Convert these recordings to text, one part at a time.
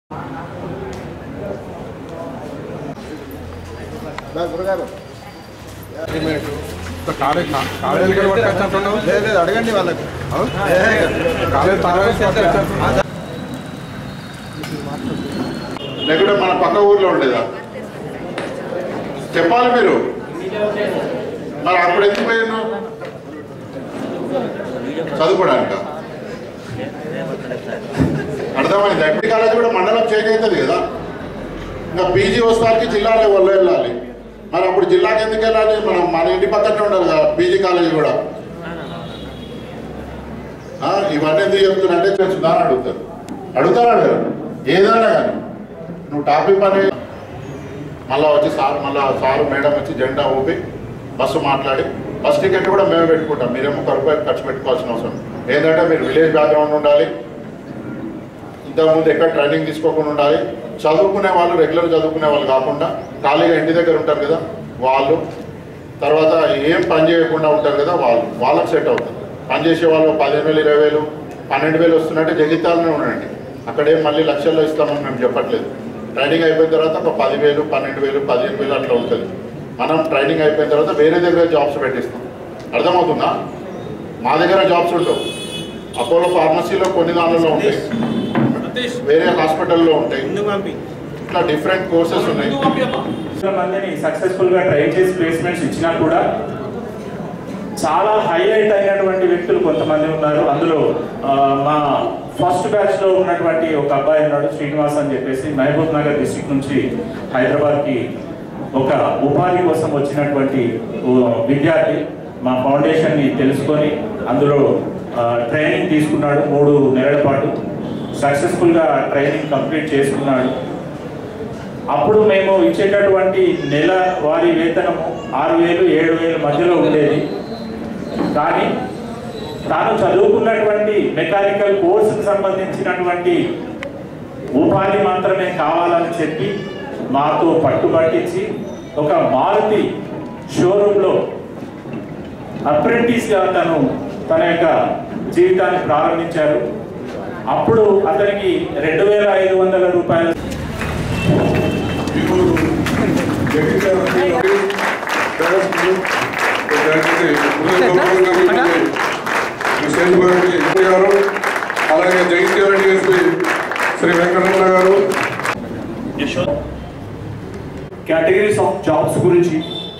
గురుగారు కాలేజ్ కాలేజీకి పట్టుకొచ్చినట్టున్నావు లేదు లేదు అడగండి వాళ్ళకి కాలేజ్ తాళాలు పట్టుకొచ్చారు లేకుంటే మన పక్క ఊర్లో ఉండేదా చెప్పాలి మీరు మరి అప్పుడు ఎందుకు పోయినా చదువుకోవడానిక అర్థమైంది ఎంపీ కాలేజ్ కూడా మండలం చేంజ్ అవుతుంది కదా ఇంకా పీజీ వస్తానికి జిల్లా లెవెల్లో వెళ్ళాలి మరి అప్పుడు జిల్లాకి ఎందుకు వెళ్ళాలి మనం మన ఇంటి పక్కనే ఉండాలి కదా పీజీ కాలేజ్ కూడా ఆ, ఇవన్నీ ఎందుకు చెప్తున్నా అంటే తెలుసుదా అని అడుగుతారు అడుగుతారా అడగరు ఏదైనా కానీ నువ్వు టాపిక్ పని మళ్ళా వచ్చి సార్ మళ్ళా సారు మేడం వచ్చి జెండా ఊపి బస్సు మాట్లాడి బస్ టికెట్ కూడా మేమే పెట్టుకుంటాం మీరేమో ఒక రూపాయి ఖర్చు పెట్టుకోవాల్సిన అవసరం ఏంటంటే మీరు విలేజ్ బ్యాక్గ్రౌండ్ ఉండాలి ఇంతకుముందు ఎక్కడ ట్రైనింగ్ తీసుకోకుండా ఉండాలి చదువుకునే వాళ్ళు రెగ్యులర్ చదువుకునే వాళ్ళు కాకుండా ఖాళీగా ఇంటి దగ్గర ఉంటారు కదా వాళ్ళు తర్వాత ఏం పని చేయకుండా ఉంటారు కదా వాళ్ళు వాళ్ళకి సెట్ అవుతుంది పని చేసే వాళ్ళు పదిహేను వేలు ఇరవై వేలు పన్నెండు వేలు వస్తున్నట్టే జగిత్తాలనే ఉండండి అక్కడేం మళ్ళీ లక్షల్లో ఇస్తామని మేము చెప్పట్లేదు ట్రైనింగ్ అయిపోయిన తర్వాత ఒక పదివేలు పన్నెండు వేలు పదిహేను వేలు అట్లా ఉంటుంది మనం ట్రైనింగ్ అయిపోయిన తర్వాత వేరే దగ్గర జాబ్స్ పెట్టిస్తాం అర్థమవుతుందా మా దగ్గర జాబ్స్ ఉండవు అపోలో ఫార్మసీలో కొన్ని దానిలో ఉంటాయి వేరే హాస్పిటల్లో ఉంటాయి ఇట్లా డిఫరెంట్ కోర్సెస్ ఉన్నాయి చాలా మందిని సక్సెస్ఫుల్ గా ట్రై చేసి ప్లేస్మెంట్స్ ఇచ్చినా కూడా చాలా హైలైట్ అయినటువంటి వ్యక్తులు కొంతమంది ఉన్నారు అందులో ఆ, మా ఫస్ట్ బ్యాచ్ లో ఉన్నటువంటి ఒక అబ్బాయి ఉన్నాడు శ్రీనివాస్ అని చెప్పేసి మహబూబ్ నగర్ డిస్టిక్ నుంచి హైదరాబాద్ కి ఒక ఉపాధి కోసం వచ్చినటువంటి ఓ విద్యార్థి మా ఫౌండేషన్ ని తెలుసుకొని అందులో ఆ, ట్రైనింగ్ తీసుకున్నాడు మూడు నెలల పాటు సక్సెస్ఫుల్ గా ట్రైనింగ్ కంప్లీట్ చేసుకున్నాడు అప్పుడు మేము ఇచ్చేటటువంటి నెల వారి వేతనము ఆరు వేలు ఏడు వేలు మధ్యలో ఉండేది కానీ తాను చదువుకున్నటువంటి మెకానికల్ కోర్సుకు సంబంధించినటువంటి ఉపాధి మాత్రమే కావాలని చెప్పి మాతో పట్టుబట్టించి ఒక మారుతి షోరూంలో అప్రెంటిస్గా తను తన యొక్క జీవితాన్ని ప్రారంభించారు అప్పుడు అతనికి రెండు వేల ఐదు వందల రూపాయల ఇప్పుడు గారు అలాగే జగిత్యాల డిఎస్పీ శ్రీ వెంకటరమణ గారు కేటగిరీస్ ఆఫ్ జాబ్స్ గురించి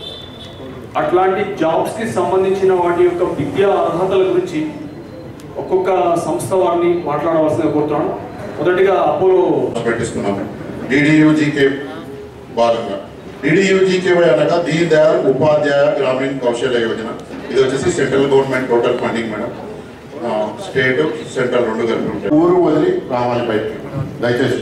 అట్లాంటి జాబ్స్ కి సంబంధించిన వాటి యొక్క విద్యా అర్హతల గురించి ఒక్కొక్క సంస్థ వారిని మాట్లాడవలసిందిగా కోరుతున్నాను మొదటిగా అపోలో పెట్టిస్తున్నాం డిడియూజీకే భాగంగా డిడియూజీకేవై అనగా దీన్ దయాల్ ఉపాధ్యాయ గ్రామీణ కౌశల్య యోజన ఇది వచ్చేసి central government total funding madam ఆ, స్టేట్ సెంట్రల్ రెండు కలిపి ఉంటాయి ఊరు వదిలి రావాలి బయటికి దయచేసి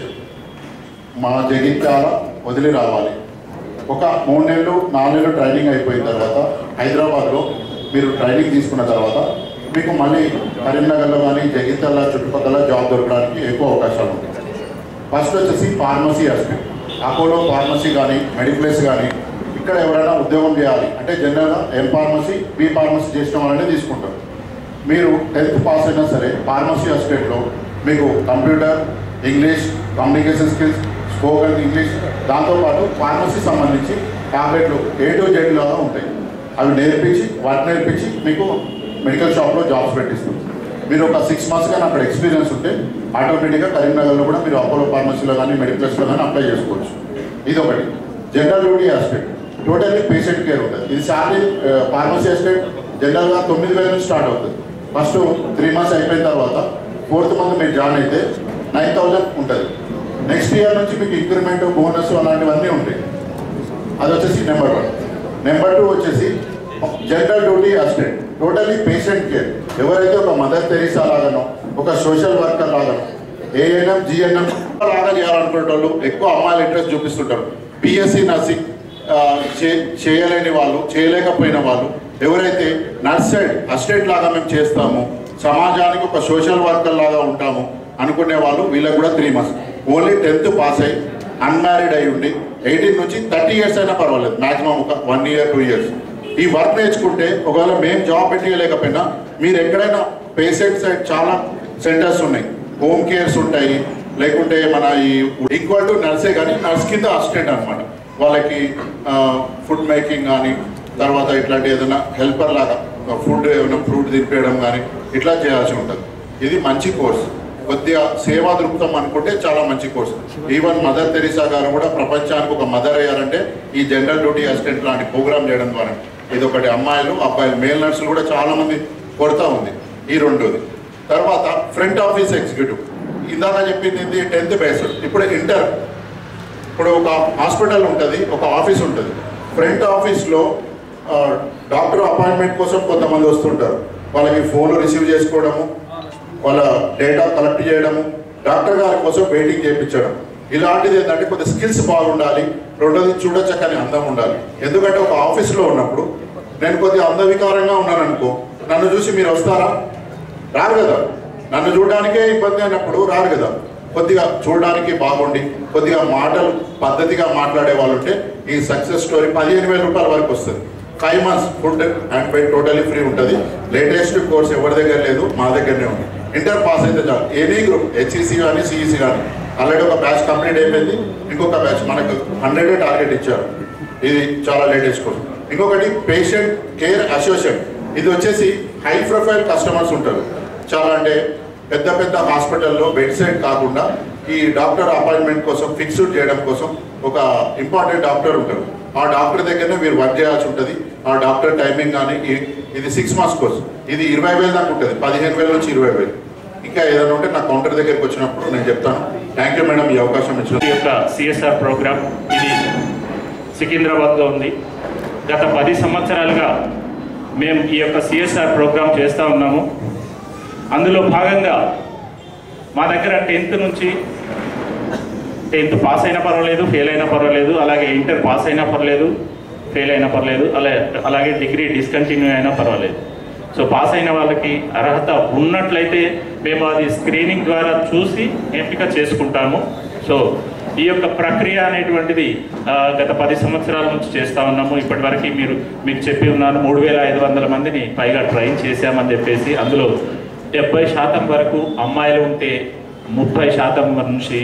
మా జగిత్యాల వదిలి రావాలి ఒక మూడు నెలలు నాలుగు నెలలు ట్రైనింగ్ అయిపోయిన తర్వాత హైదరాబాద్లో మీరు ట్రైనింగ్ తీసుకున్న తర్వాత మీకు మళ్ళీ కరీంనగర్లో కానీ జగిత్యాల చుట్టుపక్కల జాబ్ దొరకడానికి ఎక్కువ అవకాశాలు ఉంటాయి ఫస్ట్ వచ్చేసి ఫార్మసీ హాస్పిటల్ అపోలో ఫార్మసీ కానీ మెడిప్లేస్ కానీ ఇక్కడ ఎవరైనా ఉద్యోగం చేయాలి అంటే జనరల్గా ఎం ఫార్మసీ బి ఫార్మసీ చేసిన వాళ్ళనే తీసుకుంటారు మీరు టెన్త్ పాస్ అయినా సరే ఫార్మసీ హాస్పిటల్లో మీకు computer English communication skills spoken English దాంతోపాటు ఫార్మసీ సంబంధించి టాబ్లెట్లు ఏ టు జెడ్ లాగా ఉంటాయి అవి నేర్పించి వాటి నేర్పించి మీకు మెడికల్ షాప్లో జాబ్స్ పెట్టిస్తుంది మీరు ఒక సిక్స్ మంత్స్ కానీ అక్కడ ఎక్స్పీరియన్స్ ఉంటే ఆటోమేటిక్గా కరీంనగర్లో కూడా మీరు అపోలో ఫార్మసీలో కానీ మెడికల్స్లో కానీ అప్లై చేసుకోవచ్చు ఇది ఒకటి general duty aspect totally patient care ఉంటుంది ఇది శాలరీ ఫార్మసీ ఆస్పెక్ట్ జనరల్గా తొమ్మిది వేల నుంచి స్టార్ట్ అవుతుంది ఫస్ట్ త్రీ మంత్స్ అయిపోయిన తర్వాత ఫోర్త్ మంత్ మీరు జాయిన్ అయితే నైన్ థౌజండ్ ఉంటుంది నెక్స్ట్ ఇయర్ నుంచి మీకు ఇంక్రిమెంట్ బోనస్ అలాంటివన్నీ ఉంటాయి అది వచ్చేసి నెంబర్ వన్ నెంబర్ టూ వచ్చేసి general duty assistant totally patient care ఎవరైతే ఒక మదర్ తెరీసా లాగానో ఒక సోషల్ వర్కర్ లాగానో ఏఎన్ఎం జిఎన్ఎం లాగా చేయాలనుకునే వాళ్ళు ఎక్కువ అమ్మాయిలు ఇంట్రెస్ట్ చూపిస్తుంటారు బిఎస్సి నర్సింగ్ ఆ, చే- చేయలేని వాళ్ళు చేయలేకపోయిన వాళ్ళు ఎవరైతే నర్స్ సైడ్ అసిస్టెంట్ లాగా మేము చేస్తాము సమాజానికి ఒక సోషల్ వర్కర్ లాగా ఉంటాము అనుకునే వాళ్ళు వీళ్ళకి కూడా three months only tenth pass అయ్యి అన్మ్యారీడ్ అయి ఉండి ఎయిటీన్ నుంచి థర్టీ ఇయర్స్ అయినా పర్వాలేదు మాక్సిమం ఒక వన్ ఇయర్ టూ ఇయర్స్ ఈ వర్క్ నేర్చుకుంటే ఒకవేళ మేము జాబ్ పెట్టలేకపోయినా మీరు ఎక్కడైనా పేషెంట్ సైడ్ చాలా సెంటర్స్ ఉన్నాయి హోమ్ కేర్స్ ఉంటాయి లేకుంటే మన ఈ ఈక్వల్ టు నర్సే కానీ నర్స్ కింద అసిస్టెంట్ అనమాట వాళ్ళకి ఫుడ్ మేకింగ్ కానీ తర్వాత ఇట్లాంటి ఏదైనా హెల్పర్ లాగా ఫుడ్ ఏమైనా ఫ్రూట్ తినిపేయడం కానీ ఇట్లా చేయాల్సి ఉంటుంది ఇది మంచి కోర్స్ కొద్దిగా సేవా దృక్పథం అనుకుంటే చాలా మంచి కోర్స్ ఈవెన్ మదర్ తెరీసా గారు కూడా ప్రపంచానికి ఒక మదర్ అయ్యారంటే ఈ జనరల్ డ్యూటీ అసిస్టెంట్ లాంటి ప్రోగ్రామ్ చేయడం ద్వారా ఇది ఒకటి అమ్మాయిలు అబ్బాయిలు మేల్ నర్సులు కూడా చాలా మంది కొడతా ఉంది ఈ రెండోది తర్వాత ఫ్రంట్ ఆఫీస్ ఎగ్జిక్యూటివ్ ఇందాక చెప్పింది ఏంది టెన్త్ బేస్డ్ ఇప్పుడు ఇంటర్ ఇప్పుడు ఒక హాస్పిటల్ ఉంటుంది ఒక ఆఫీస్ ఉంటుంది ఫ్రంట్ ఆఫీస్లో ఆ, డాక్టర్ అపాయింట్మెంట్ కోసం కొంతమంది వస్తుంటారు వాళ్ళకి ఫోన్లు రిసీవ్ చేసుకోవడము వాళ్ళ డేటా కలెక్ట్ చేయడము డాక్టర్ గారి కోసం వెయిటింగ్ చేయించడం ఇలాంటిది ఏంటంటే కొద్ది స్కిల్స్ బాగుండాలి రెండోది చూడచక్కని అందం ఉండాలి ఎందుకంటే ఒక ఆఫీస్లో ఉన్నప్పుడు నేను కొద్దిగా అందవికారంగా ఉన్నాను అనుకో నన్ను చూసి మీరు వస్తారా రారు కదా నన్ను చూడడానికే ఇబ్బంది అయినప్పుడు రారు కదా కొద్దిగా చూడడానికి బాగుండి కొద్దిగా మాటలు పద్ధతిగా మాట్లాడే వాళ్ళు ఉంటే ఈ సక్సెస్ స్టోరీ పదిహేను వేల రూపాయల వరకు వస్తుంది five months food and bed totally free ఉంటుంది లేటెస్ట్ కోర్స్ ఎవరి దగ్గర లేదు మా దగ్గరనే ఉంది ఇంటర్ పాస్ అయితే చాలు ఎనీ గ్రూప్ హెచ్ఈసి కానీ సిఈసి కానీ ఆల్రెడీ ఒక బ్యాచ్ కంప్లీట్ అయిపోయింది ఇంకొక బ్యాచ్ మనకు హండ్రెడ్ టార్గెట్ ఇచ్చారు ఇది చాలా లేటెస్ట్ కోర్స్ ఇంకొకటి పేషెంట్ కేర్ అసోసియేషన్ ఇది వచ్చేసి హై ప్రొఫైల్ కస్టమర్స్ ఉంటారు చాలా అంటే పెద్ద పెద్ద హాస్పిటల్లో బెడ్ సైడ్ కాకుండా ఈ డాక్టర్ అపాయింట్మెంట్ కోసం ఫిక్స్డ్ చేయడం కోసం ఒక ఇంపార్టెంట్ డాక్టర్ ఉంటారు ఆ డాక్టర్ దగ్గరనే మీరు వర్క్ చేయాల్సి ఉంటుంది ఆ డాక్టర్ టైమింగ్ కానీ ఈ- ఇది సిక్స్ మంత్స్ కోర్స్ ఇది ఇరవై వేలు దాకా ఉంటుంది పదిహేను వేల నుంచి ఇరవై వేలు ఇంకా ఏదైనా ఉంటే నా కౌంటర్ దగ్గరికి వచ్చినప్పుడు నేను చెప్తాను థ్యాంక్ యూ మేడం ఈ అవకాశం ఇచ్చిన ఈ యొక్క సిఎస్ఆర్ ప్రోగ్రామ్ ఇది సికింద్రాబాద్లో ఉంది గత పది సంవత్సరాలుగా మేము ఈ యొక్క సిఎస్ఆర్ ప్రోగ్రామ్ చేస్తూ ఉన్నాము అందులో భాగంగా మా దగ్గర టెన్త్ నుంచి టెన్త్ పాస్ అయినా పర్వాలేదు ఫెయిల్ అయినా పర్వాలేదు అలాగే ఇంటర్ పాస్ అయినా పర్లేదు ఫెయిల్ అయినా పర్లేదు అలా అలాగే డిగ్రీ డిస్కంటిన్యూ అయినా పర్వాలేదు సో పాస్ అయిన వాళ్ళకి అర్హత ఉన్నట్లయితే మేము అది స్క్రీనింగ్ ద్వారా చూసి ఎంపిక చేసుకుంటాము సో ఈ యొక్క ప్రక్రియ అనేటువంటిది ఆ, గత పది సంవత్సరాల నుంచి చేస్తూ ఉన్నాము ఇప్పటివరకు మీరు మీకు చెప్పి ఉన్నాను మూడు వేల ఐదు వందల మందిని పైగా ట్రైన్ చేశామని చెప్పేసి అందులో డెబ్బై శాతం వరకు అమ్మాయిలు ఉంటే ముప్పై శాతం నుంచి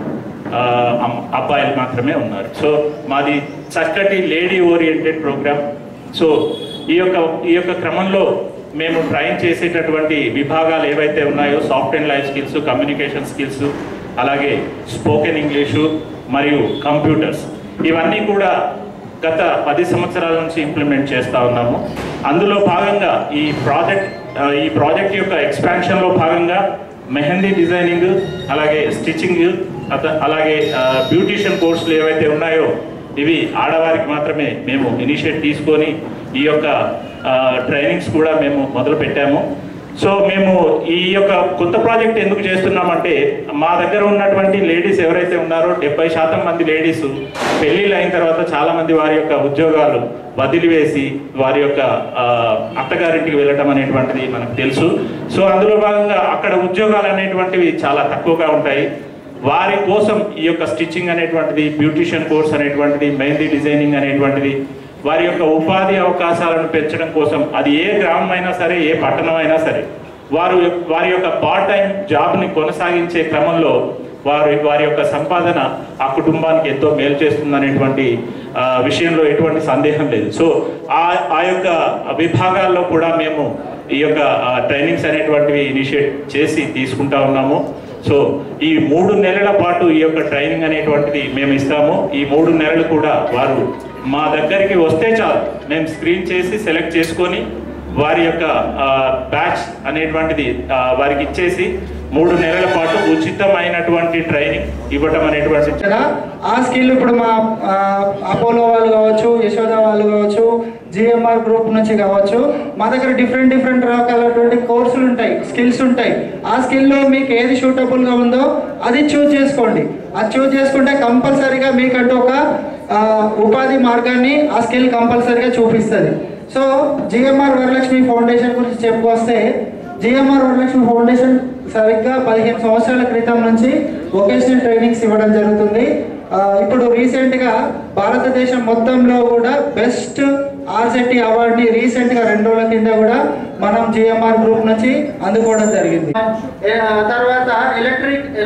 ఆ, అమ్- అబ్బాయిలు మాత్రమే ఉన్నారు సో మాది చక్కటి లేడీ ఓరియంటెడ్ ప్రోగ్రామ్ సో ఈ యొక్క ఈ యొక్క క్రమంలో మేము ట్రైన్ చేసేటటువంటి విభాగాలు ఏవైతే ఉన్నాయో soft and life skills communication skills అలాగే స్పోకెన్ ఇంగ్లీషు మరియు కంప్యూటర్స్ ఇవన్నీ కూడా గత పది సంవత్సరాల నుంచి ఇంప్లిమెంట్ చేస్తూ ఉన్నాము అందులో భాగంగా ఈ ప్రాజెక్ట్ ఆ, ఈ ప్రాజెక్ట్ యొక్క ఎక్స్పాన్షన్లో భాగంగా మెహందీ డిజైనింగ్ అలాగే స్టిచ్చింగ్ అత- అలాగే బ్యూటిషియన్ కోర్సులు ఏవైతే ఉన్నాయో ఇవి ఆడవారికి మాత్రమే మేము ఇనిషియేట్ తీసుకొని ఈ యొక్క ట్రైనింగ్స్ కూడా మేము మొదలు పెట్టాము సో మేము ఈ యొక్క కొత్త ప్రాజెక్ట్ ఎందుకు చేస్తున్నామంటే మా దగ్గర ఉన్నటువంటి లేడీస్ ఎవరైతే ఉన్నారో డెబ్బై శాతం మంది లేడీస్ పెళ్ళిళ్ళు అయిన తర్వాత చాలా మంది వారి యొక్క ఉద్యోగాలు వదిలివేసి వారి యొక్క ఆ, అత్తగారింటికి వెళ్ళటం అనేటువంటిది మనకు తెలుసు సో అందులో భాగంగా అక్కడ ఉద్యోగాలు అనేటువంటివి చాలా తక్కువగా ఉంటాయి వారి కోసం ఈ యొక్క స్టిచ్చింగ్ అనేటువంటిది బ్యూటిషియన్ కోర్స్ అనేటువంటిది మెహందీ డిజైనింగ్ అనేటువంటిది వారి యొక్క ఉపాధి అవకాశాలను పెంచడం కోసం అది ఏ గ్రామం అయినా సరే ఏ పట్టణం అయినా సరే వారు వారి యొక్క పార్ట్ టైం జాబ్ని కొనసాగించే క్రమంలో వారి వారి యొక్క సంపాదన ఆ కుటుంబానికి ఎంతో మేలు చేస్తుందనేటువంటి ఆ, విషయంలో ఎటువంటి సందేహం లేదు సో ఆ ఆ యొక్క విభాగాల్లో కూడా మేము ఈ యొక్క ట్రైనింగ్స్ అనేటువంటివి ఇనిషియేట్ చేసి తీసుకుంటా ఉన్నాము సో ఈ మూడు నెలల పాటు ఈ యొక్క ట్రైనింగ్ అనేటువంటిది మేము ఇస్తాము ఈ మూడు నెలలు కూడా వారు మా దగ్గరికి వస్తే చాలు మేము స్క్రీన్ చేసి సెలెక్ట్ చేసుకొని వారి యొక్క బ్యాచ్ అనేటువంటిది ఆ, వారికి ఇచ్చేసి మూడు నెలల పాటు ఉచితమైనటువంటి ట్రైనింగ్ ఇవ్వటం అనేటువంటి కదా ఆ స్కిల్ ఇప్పుడు మా ఆ, అపోలో వాళ్ళు కావచ్చు యశోద వాళ్ళు కావచ్చు జిఎంఆర్ గ్రూప్ నుంచి కావచ్చు మా దగ్గర డిఫరెంట్ డిఫరెంట్ రకాలైనటువంటి కోర్సులు ఉంటాయి స్కిల్స్ ఉంటాయి ఆ స్కిల్లో మీకు ఏది సూటబుల్గా ఉందో అది చూజ్ చేసుకోండి అది చూజ్ చేసుకుంటే కంపల్సరీగా మీకంటూ ఒక ఆ, ఉపాధి మార్గాన్ని ఆ స్కిల్ కంపల్సరీగా చూపిస్తుంది సో జిఎంఆర్ వరలక్ష్మి ఫౌండేషన్ గురించి చెప్పుకొస్తే జిఎంఆర్ వరలక్ష్మి ఫౌండేషన్ సరిగ్గా పదిహేను సంవత్సరాల క్రితం నుంచి వొకేషనల్ ట్రైనింగ్స్ ఇవ్వడం జరుగుతుంది ఆ, ఇప్పుడు రీసెంట్గా భారతదేశం మొత్తంలో కూడా బెస్ట్ ఆర్సెట్టి అవార్డుని రీసెంట్గా రెండు రోజుల కింద కూడా మనం జిఎంఆర్ గ్రూప్ నుంచి అందుకోవడం జరిగింది ఏ, ఆ తర్వాత electric electrician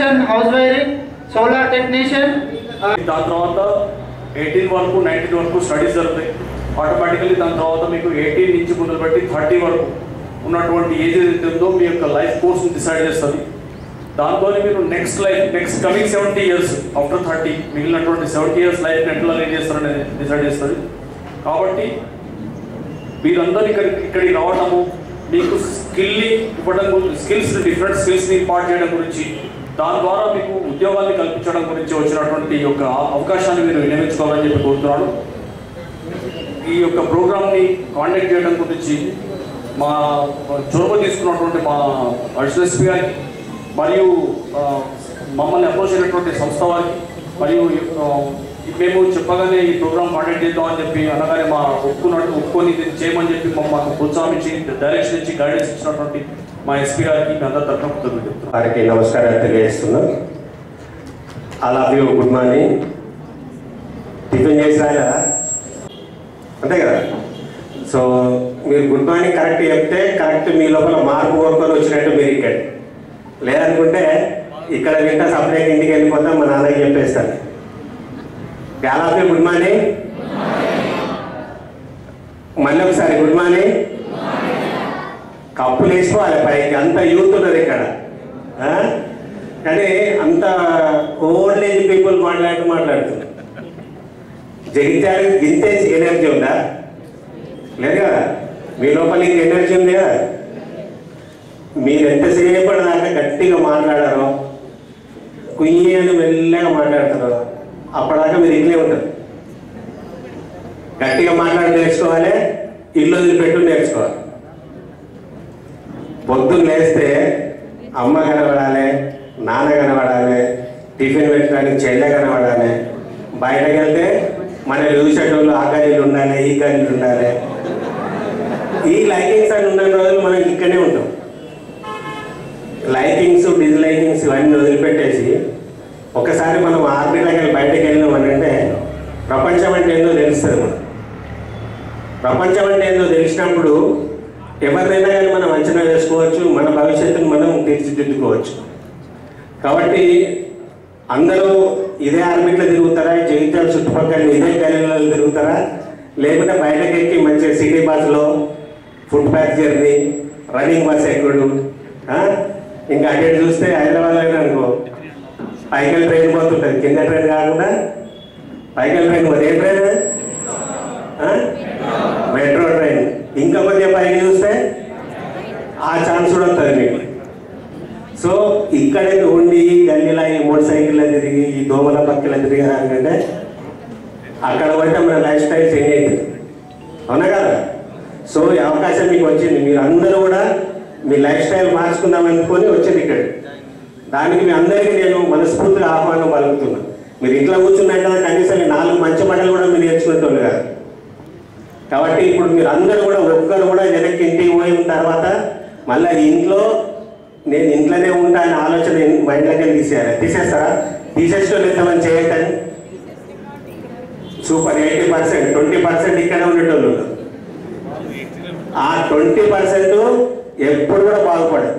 electrician house wiring solar technician దాని తర్వాత ఎయిటీన్ వరకు నైన్టీన్ వరకు స్టడీస్ జరుగుతాయి ఆటోమేటికలీ దాని తర్వాత మీకు ఎయిటీన్ నుంచి మొదలుపెట్టి థర్టీ వరకు ఉన్నటువంటి ఏజ్ ఏదైతే ఉందో మీ యొక్క లైఫ్ కోర్స్ని డిసైడ్ చేస్తుంది దాంతో మీరు next life next coming seventy years after thirty మిగిలినటువంటి సెవెంటీ ఇయర్స్ లైఫ్ ఎట్లా లీడ్ చేస్తారనేది డిసైడ్ చేస్తుంది కాబట్టి మీరందరూ ఇక్కడ ఇక్కడికి రావడము మీకు స్కిల్ని ఇవ్వడం గురించి స్కిల్స్ డిఫరెంట్ స్కిల్స్ని ఇంపార్ట్ చేయడం గురించి దాని ద్వారా మీకు ఉద్యోగాన్ని కల్పించడం గురించి వచ్చినటువంటి ఈ యొక్క అవకాశాన్ని మీరు వినియోగించుకోవాలని చెప్పి కోరుతున్నాను ఈ యొక్క ప్రోగ్రామ్ని కాంటాక్ట్ చేయడం గురించి మా చొరవ తీసుకున్నటువంటి మా అడిషనల్ ఎస్పీ గారికి మరియు ఆ, మమ్మల్ని అప్రోచ్ అయినటువంటి సంస్థ వారికి మరియు ఆ, మేము చెప్పగానే ఈ ప్రోగ్రామ్ కాంటాక్ట్ చేద్దామని చెప్పి అనగానే మా ఒప్పుకున్నట్టు ఒప్పుకొని దీన్ని చేయమని చెప్పి మమ్మల్ని మాకు ప్రోత్సాహం ఇచ్చి డైరెక్షన్ ఇచ్చి గైడెన్స్ ఇచ్చినటువంటి మా ఎస్పీ గారికి మీ అందరి తరఫున కృతజ్ఞతలు చెప్తున్నాను వారికి నమస్కారాలు తెలియజేస్తున్నాం అలా వ్యూ గుడ్ మార్నింగ్ టిఫిన్ చేసి రాయా అంతే కదా సో మీరు గుడ్ మార్నింగ్ కరెక్ట్ చెప్తే కరెక్ట్ మీ లోపల మార్పు కోరుకొని వచ్చినట్టు మీరు ఇక్కడ లేదనుకుంటే ఇక్కడ వింటా సపరేట్ ఇంటికి వెళ్ళిపోతాం మా నాన్నకి చెప్పేస్తాను చాలా వ్యూ గుడ్ మార్నింగ్ మళ్ళీ ఒకసారి గుడ్ మార్నింగ్ కప్పులు వేసుకోవాలి పైకి అంత యూత్ ఉన్నారు ఇక్కడ ఆ? కానీ అంత ఓల్డ్ ఏజ్ పీపుల్ మాట్లాడుతూ మాట్లాడుతున్నారు జగిత్యాల గింతే ఎనర్జీ ఉందా లేదు కదా మీ లోపల ఇంక ఎనర్జీ ఉంది కదా మీరు ఎంతసేపటి దాకా గట్టిగా మాట్లాడారో కుయ్యి అని మెల్లగా మాట్లాడతారో అప్పటిదాకా మీరు ఇట్లే ఉంటారు గట్టిగా మాట్లాడి నేర్చుకోవాలి ఇల్లు వదిలిపెట్టు నేర్చుకోవాలి పొద్దున్న లేస్తే అమ్మ కనబడాలి నాన్న కనబడాలి టిఫిన్ పెట్టడానికి చెల్లె కనబడాలి బయటకు వెళ్తే మన చూసేటోళ్ళు ఆ గదిలు ఉండాలి ఈ గదిలు ఉండాలి ఈ లైటింగ్స్ అని ఉన్న రోజులు మనం ఇక్కడనే ఉంటాం లైటింగ్స్ డిజిలైటింగ్స్ ఇవన్నీ వదిలిపెట్టేసి ఒకసారి మనం ఆర్బిట్లోకి వెళ్ళి బయటకు వెళ్ళినాం అని అంటే ప్రపంచం అంటే ఏందో తెలుస్తుంది మనం ప్రపంచం అంటే ఏందో తెలిసినప్పుడు ఎవరినైనా కానీ మనం అంచనా వేసుకోవచ్చు మన భవిష్యత్తును మనం తీర్చిదిద్దుకోవచ్చు కాబట్టి అందరూ ఇదే ఆర్బిట్లో తిరుగుతారా జగిత్యాల చుట్టుపక్కల ఇదే గలీలలో తిరుగుతారా లేకుంటే బయటకు ఎక్కి మంచిగా సిటీ బస్సులో food pack journey running bus ఎక్కుడు ఆ? ఇంకా అటు ఇటు చూస్తే హైదరాబాద్లో అనుకో పైకల్ ట్రైన్ పోతుంటుంది కింద ట్రైన్ కాకుండా పైకల్ ట్రైన్ పోతే ఏ ట్రైన్ ఆ? మెట్రో ట్రైన్ ఇంకా కొద్దిగా పైకి చూస్తే ఆ ఛాన్స్ కూడా వస్తుంది మీకు సో ఇక్కడే ఉండి ఈ గల్లీలో ఈ మోటార్ సైకిల్లో తిరిగి ఈ దోమల పక్కల తిరిగేదానికంటే అక్కడ పోతే మన లైఫ్ స్టైల్ చేంజ్ అవుతుంది అవునా కదా సో ఈ అవకాశం మీకు వచ్చింది మీరు అందరూ కూడా మీ లైఫ్ స్టైల్ మార్చుకుందాం అనుకొని వచ్చింది ఇక్కడ దానికి మీ అందరికీ నేను మనస్ఫూర్తిగా ఆహ్వానం పలుకుతున్నా మీరు ఇంట్లో కూర్చున్నారు కదా కనీసం ఈ నాలుగు మంచి మాటలు కూడా మీరు నేర్చుకునేటోళ్ళు కాదు కాబట్టి ఇప్పుడు మీరు అందరూ కూడా ఒక్కరు కూడా వెనక్కి ఇంటికి పోయిన తర్వాత మళ్ళీ ఇంట్లో నేను ఇంట్లోనే ఉంటా అనే ఆలోచన మైండ్లోకి వెళ్ళి తీసేయాలి తీసేస్తారా తీసేసుకోవాలి ఎంతమంది చేయటని super eighty percent twenty percent ఇక్కడే ఉండేటోళ్ళు ఉన్నారు. ఆ ట్వంటీ పర్సెంట్ ఎప్పుడు కూడా బాగుపడదు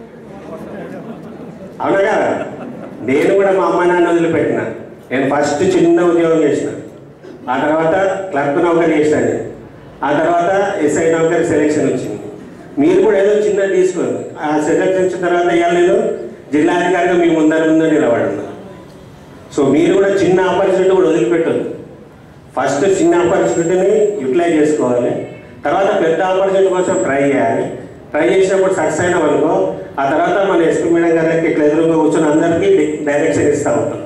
అవునా కదా నేను కూడా మా అమ్మ నాన్న వదిలిపెట్టిన నేను ఫస్ట్ చిన్న ఉద్యోగం చేసిన ఆ తర్వాత క్లర్క్ నౌకరీ చేశాను నేను. ఆ తర్వాత ఎస్ఐ నౌకరీ సెలెక్షన్ వచ్చింది మీరు కూడా ఏదో చిన్న తీసుకోండి ఆ సెలెక్షన్ వచ్చిన తర్వాత ఇవాళ నేను జిల్లాధికారిగా మీ ముందర ముందర నిలబడున్నా సో మీరు కూడా చిన్న ఆపర్చునిటీ కూడా వదిలిపెట్టదు ఫస్ట్ చిన్న ఆపర్చునిటీని యూటిలైజ్ చేసుకోవాలి తర్వాత పెద్ద ఆపర్చునిటీ కోసం ట్రై చేయాలి ట్రై చేసినప్పుడు సక్సెస్ అయినాం అనుకో ఆ తర్వాత మన ఎస్పీ మేడం గారికి ఇట్లా ఎదురుగా కూర్చొని అందరికీ డి- డైరెక్షన్ ఇస్తూ ఉంటాం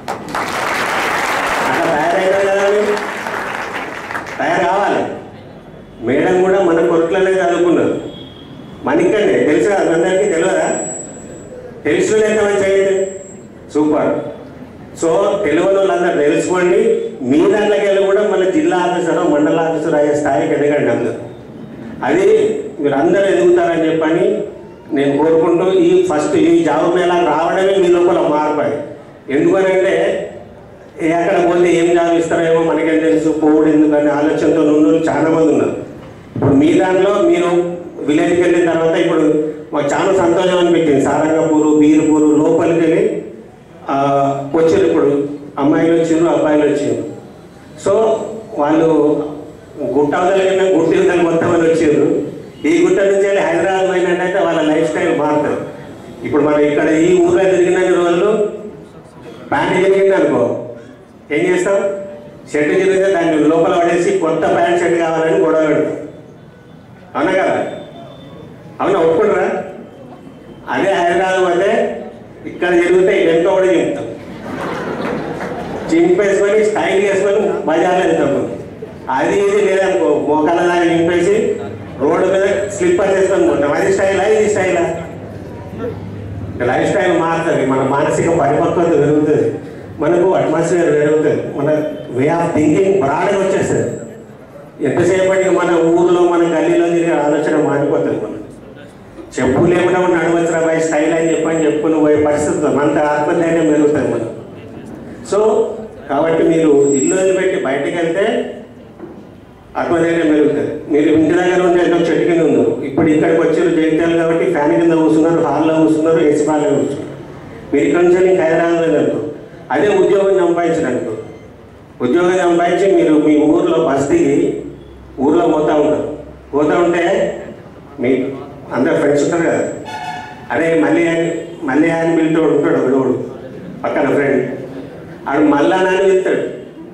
అట్లా తయారైనారు కదా మీరు తయారు కావాలి మేడం కూడా మన కొట్లనే చదువుకున్నారు మన ఇక్కడనే తెలుసు కదా అందరికీ తెలియదా తెలుసు ఎంతమంది చేయండి సూపర్ సో తెలియని వాళ్ళందరూ తెలుసుకోండి మీ దాంట్లోకి వెళ్ళి కూడా మన జిల్లా ఆఫీసర్ మండల ఆఫీసర్ అయ్యే స్థాయికి ఎదగండి అందరూ అది మీరు అందరూ ఎదుగుతారని చెప్పని నేను కోరుకుంటూ ఈ ఫస్ట్ ఈ జాబ్ మేళ రావడమే మీ లోపల మార్పు అది ఎందుకనంటే ఎక్కడ పోతే ఏం జాబ్ ఇస్తారేమో మనకేం తెలుసు పోవుడు ఎందుకని ఆలోచనతో ఉన్న చాలా మంది ఉన్నారు ఇప్పుడు మీ దాంట్లో మీరు విలేజ్కి వెళ్ళిన తర్వాత ఇప్పుడు మాకు చాలా సంతోషం అనిపించింది సారంగపూరు బీరుపూరు లోపలికి వెళ్ళి ఇప్పుడు మనం ఇక్కడ ఈ ఊర్లో తిరిగిన రోజులు ప్యాంట్ జరిగింది అనుకో ఏం చేస్తాం షర్ట్ జరిగితే దాన్ని లోపల పడేసి కొత్త ప్యాంట్ షర్ట్ కావాలని గొడవ పెడతాం అవునా కదా అవునా ఒప్పుకుంటారా అదే హైదరాబాద్ పోతే ఇక్కడ జరిగితే వెనుక కూడా చెప్తాం చింపేసుకొని స్టైల్ చేసుకొని బజార్లో వెళ్తాం అది ఇది లేదనుకో మోకాల దాకా నింపేసి రోడ్డు మీద స్లిప్పర్ చేసుకొని పోతాం అది స్టైలా ఇది స్టైలా లైఫ్ స్టైల్ మారుతుంది మన మానసిక పరిపక్వత పెరుగుతుంది మనకు అట్మాస్ఫియర్ పెరుగుతుంది మన వే ఆఫ్ థింకింగ్ బ్రాడ్గా వచ్చేస్తుంది ఎంతసేపటికి మన ఊర్లో మన గల్లీలో తిరిగే ఆలోచన మారిపోతుంది మనం చెప్పు లేకుండా నడవచ్చురా బాయ్ స్టైల్ అని చెప్పని చెప్పుకుని పోయే పరిస్థితి అంత ఆత్మధైర్యం పెరుగుతుంది మనం సో కాబట్టి మీరు ఇల్లు వదిలిపెట్టి బయటకు వెళ్తే ఆత్మధైర్యం పెరుగుతుంది మీరు ఇంటి దగ్గర ఉంటే ఏదో చెట్టు కింద ఉన్నారు ఇప్పుడు ఇక్కడికి వచ్చారు జగిత్యాలు కాబట్టి ఫ్యాన్ కింద కూర్చున్నారు హాల్లో కూర్చున్నారు ఏసీ హాల్లో కూర్చున్నారు మీరు ఇక్కడ నుంచి ఇంకా హైదరాబాద్ వెళ్ళారు అదే ఉద్యోగం సంపాదించడానికి ఉద్యోగం సంపాదించి మీరు మీ ఊర్లో బస్ దిగి ఊర్లో పోతా ఉంటారు పోతా ఉంటే మీ అందరు ఫ్రెండ్స్ ఉంటారు కదా అరే మళ్ళీ ఆయన- మళ్ళీ ఆయన పిలుతూ ఉంటాడు ఒకడు పక్కన ఫ్రెండ్ ఆడు మళ్ళా నాన్న పిలుస్తాడు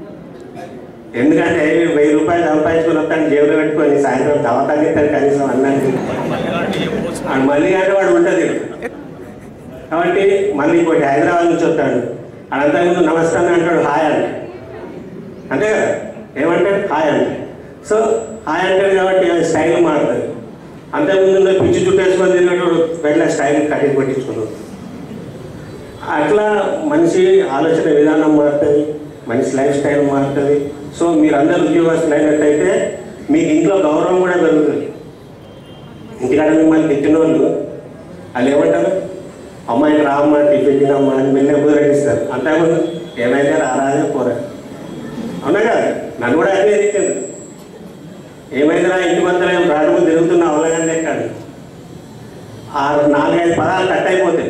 ఎందుకంటే వీడు వెయ్యి రూపాయలు సంపాదించుకొని వస్తాను జేబులో పెట్టుకొని సాయంత్రం తవ్వతాన్ని ఇస్తాడు కనీసం అన్నానికి ఆడు మళ్ళీ అంటే వాడు ఉంటుంది కాబట్టి మళ్ళీ ఇంకోటి హైదరాబాద్ నుంచి వస్తాడు అనంతకుముందు నమస్కారం అంటాడు హాయ్ అంటే అంతే కదా ఏమంటాడు హాయ్ అంటే సో హాయ్ అంటాడు కాబట్టి ఆయన స్టైల్ మారుతుంది అంతకుముందు ఉన్న పిచ్చి చుట్టేసుకొని తిరిగినప్పుడు వెళ్ళ స్టైల్ కటింగ్ పట్టించుకున్నాడు అట్లా మనిషి ఆలోచన విధానం మారుతుంది మనిషి లైఫ్ స్టైల్ మారుతుంది సో మీరందరూ ఉద్యోగస్తులు అయినట్టయితే మీకు ఇంట్లో గౌరవం కూడా పెరుగుతుంది ఇంటికాడ మిమ్మల్ని తిట్టిన వాళ్ళు వాళ్ళు ఏమంటారు అమ్మాయిని రామ్మ టిఫిన్ తినమ్మా అని మెల్లే కుదిరగిస్తారు అంతకుముందు ఏమైతే రారాదే పోరా అవునా కదా నన్ను కూడా అదే తిట్టింది ఏమైందిరా ఇంటి మధ్యలో ఏం రాడు తిరుగుతున్నా అవలగానే కాదు ఆ నాలుగైదు పదాలు కట్ అయిపోతాయి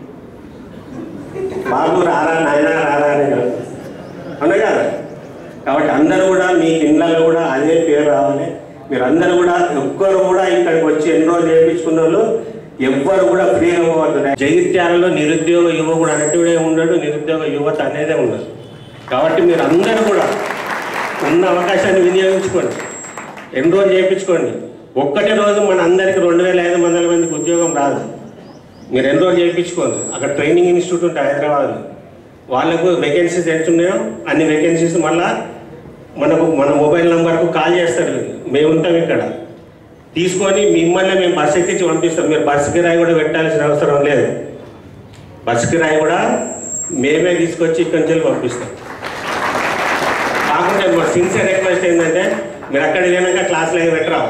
బాబు రారా నాయన రారా అని కాదు. అవునా కదా కాబట్టి అందరూ కూడా మీ ఇళ్ళలో కూడా అదే పేరు రావాలి మీరు అందరూ కూడా ఒక్కరు కూడా ఇక్కడికి వచ్చి ఎన్రోల్ చేయించుకున్న వాళ్ళు ఎవ్వరు కూడా ఫ్రీగా పోవద్దు జగిత్యాలలో నిరుద్యోగ యువకుడు అనేటివిడే ఉండడు నిరుద్యోగ యువత అనేదే ఉండదు కాబట్టి మీరు అందరూ కూడా ఉన్న అవకాశాన్ని వినియోగించుకోండి ఎన్రోల్ చేయించుకోండి ఒక్కటే రోజు మన అందరికి రెండు వేల ఐదు వందల మందికి ఉద్యోగం రాదు మీరు ఎన్రోల్ చేయించుకోండి అక్కడ ట్రైనింగ్ ఇన్స్టిట్యూట్ ఉంటాయి హైదరాబాద్లో వాళ్ళకు వేకెన్సీస్ ఎంత ఉన్నాయో అన్ని వేకెన్సీస్ మళ్ళా మనకు మన మొబైల్ నెంబర్కు కాల్ చేస్తారు వీళ్ళు. మేము ఉంటాం ఇక్కడ తీసుకొని మిమ్మల్ని మేము బస్ ఎక్కించి పంపిస్తాం మీరు బస్ కిరాయి కూడా పెట్టాల్సిన అవసరం లేదు బస్ కిరాయి కూడా మేమే తీసుకొచ్చి ఇక్కడి నుంచి వెళ్ళి పంపిస్తాం కాకుండా మా సిన్సియర్ రిక్వెస్ట్ ఏంటంటే మీరు అక్కడికి పోయినాక క్లాసులు అవి పెట్టరావు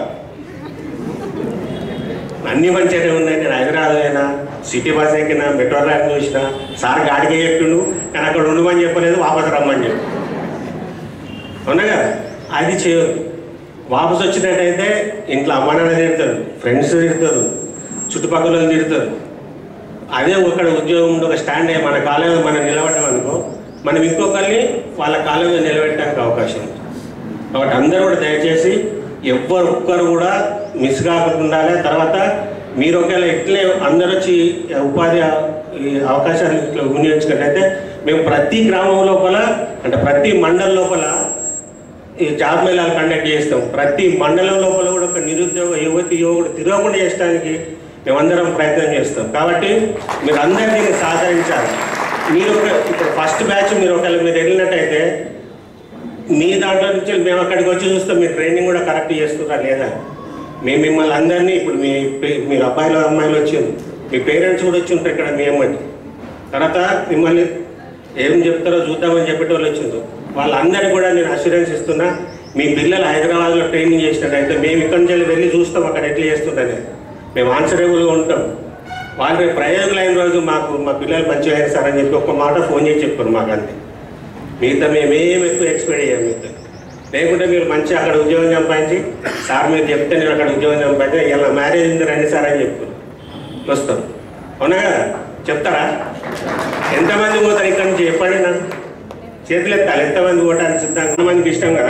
అన్ని మంచిగానే ఉన్నాయి నేను హైదరాబాద్ అయినా సిటీ బస్ ఎక్కినా మెట్రో రైల్ చూసిన సార్ గాడికే చెప్పిండు కానీ అక్కడ ఉండమని చెప్పలేదు వాపస్ రమ్మని చెప్పి అవునా కదా అది చేయొద్దు వాపస్ వచ్చినట్టయితే ఇంట్లో అమ్మ నాన్న తిడతారు ఫ్రెండ్స్ తిడతారు చుట్టుపక్కల వాళ్ళు తిడతారు అదే అక్కడ ఉద్యోగం ఉండి ఒక స్టాండ్ అయ్యి మన కాలం మీద మనం నిలబడ్డాం అనుకో మనం ఇంకొకరిని వాళ్ళ కాలం మీద నిలబెట్టడానికి అవకాశం ఉంది కాబట్టి అందరూ కూడా దయచేసి ఎవ్వరు ఒక్కరు కూడా మిస్ కాకుండా ఉండాలి తర్వాత మీరు ఒకవేళ ఎట్లే అందరూ వచ్చి ఉపాధి ఈ అవకాశాలు ఇట్లా వినియోగించుకున్నట్టయితే మేము ప్రతి గ్రామం లోపల అంటే ప్రతి మండలం లోపల ఈ జాబ్ మేళాలు కండక్ట్ చేస్తాం ప్రతి మండలం లోపల కూడా ఒక నిరుద్యోగ యువతి యువకుడు తిరగకుండా చేయడానికి మేమందరం ప్రయత్నం చేస్తాం కాబట్టి మీరు అందరూ దీన్ని సహకరించాలి మీరు ఒక ఇప్పుడు ఫస్ట్ బ్యాచ్ మీరు ఒకవేళ మీరు వెళ్ళినట్టయితే మీ దాంట్లో నుంచి మేము అక్కడికి వచ్చి చూస్తాం మీ ట్రైనింగ్ కూడా కరెక్ట్ చేస్తున్నారా లేదా మేము మిమ్మల్ని అందరినీ ఇప్పుడు మీ పే- మీరు అబ్బాయిలు అమ్మాయిలు వచ్చింది మీ పేరెంట్స్ కూడా వచ్చి ఉంటారు ఇక్కడ మీ అమ్మని తర్వాత మిమ్మల్ని ఏం చెప్తారో చూద్దామని చెప్పేటోళ్ళు వచ్చిండ్రు వాళ్ళందరికీ కూడా నేను అష్యూరెన్స్ ఇస్తున్నా మీ పిల్లలు హైదరాబాద్లో ట్రైనింగ్ చేసినట్టయితే మేము ఇక్కడి నుంచి వెళ్ళి వెళ్ళి చూస్తాం అక్కడ ఎట్లా చేస్తుందని మేము ఆన్సరబుల్గా ఉంటాం వాళ్ళు రేపు ప్రయోజకులు అయిన రోజు మాకు మా పిల్లలు మంచిగా అయ్యారు సార్ అని చెప్పి ఒక్క మాట ఫోన్ చేసి చెప్పారు మాకు అంతే మిగతా మేమేం ఎక్కువ ఎక్స్పెక్ట్ చేయం మిగతా లేకుంటే మీరు మంచి అక్కడ ఉద్యోగం సంపాదించి సార్ మీరు చెప్తే నేను అక్కడ ఉద్యోగం సంపాదించి ఇలా మ్యారేజ్ ఉంది రండి సార్ అని చెప్పు వస్తాం అవునా కదా చెప్తారా ఎంతమంది పోతారు ఇక్కడ నుంచి చెప్పండి నాకు చేతులు ఎత్తాలి ఎంతమంది పోవటానికి సిద్ధంగా ఎంతమందికి ఇష్టం కదా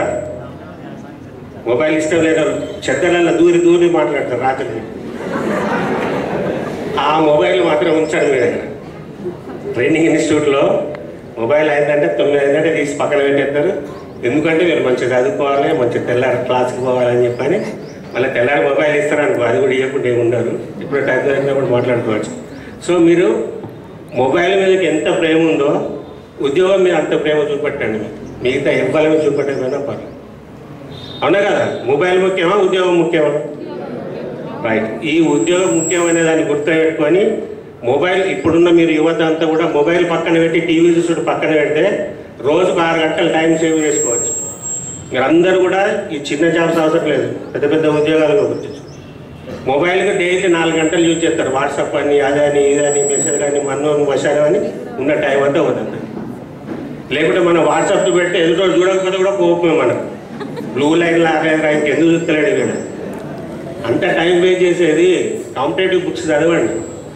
మొబైల్ ఇష్టం లేదు చెత్తలలో దూరి దూరి మాట్లాడతారు రాత్రి ఆ మొబైల్ మాత్రం ఉంచాడు మీ దగ్గర ట్రైనింగ్ ఇన్స్టిట్యూట్లో మొబైల్ అయిందంటే తొమ్మిది అయిందంటే తీసి పక్కన పెట్టేస్తారు ఎందుకంటే మీరు మంచిగా చదువుకోవాలి మంచిగా తెల్లారి క్లాస్కి పోవాలని చెప్పని మళ్ళీ తెల్లారి మొబైల్ ఇస్తారనుకో అది కూడా ఇవ్వకుండా ఏమి ఉండరు ఇప్పుడు టైం దొరికినప్పుడు మాట్లాడుకోవచ్చు సో మీరు మొబైల్ మీదకి ఎంత ప్రేమ ఉందో ఉద్యోగం మీద అంత ప్రేమ చూపెట్టండి మీరు. మిగతా ఎవ్వరి మీద చూపెట్టకపోయినా పర్లేదు అవునా కదా మొబైల్ ముఖ్యమా ఉద్యోగం ముఖ్యమా రైట్ ఈ ఉద్యోగం ముఖ్యమైన దాన్ని గుర్తుపెట్టుకొని మొబైల్ ఇప్పుడున్న మీరు యువత అంతా కూడా మొబైల్ పక్కన పెట్టి టీవీ చూసుడు పక్కన పెడితే రోజుకు ఆరు గంటలు టైం సేవ్ చేసుకోవచ్చు మీరు అందరూ కూడా ఈ చిన్న జాబ్స్ అవసరం లేదు పెద్ద పెద్ద ఉద్యోగాలు గుర్తించు మొబైల్కి డైలీ నాలుగు గంటలు యూజ్ చేస్తారు వాట్సాప్ అని అదని ఇదని మెసేజ్ కానీ మన్నో మసాలా అని ఉన్న టైం అంతా అవుతుంది లేకుంటే మనం వాట్సాప్ పెడితే ఎదుటో చూడకపోతే కూడా కోపమే మనకు బ్లూ లైన్ లాగా ఇంకెందుకు ఎందుకు చూస్తలేడు వీడు అంత టైం వేస్ట్ చేసేది కాంపిటేటివ్ బుక్స్ చదవండి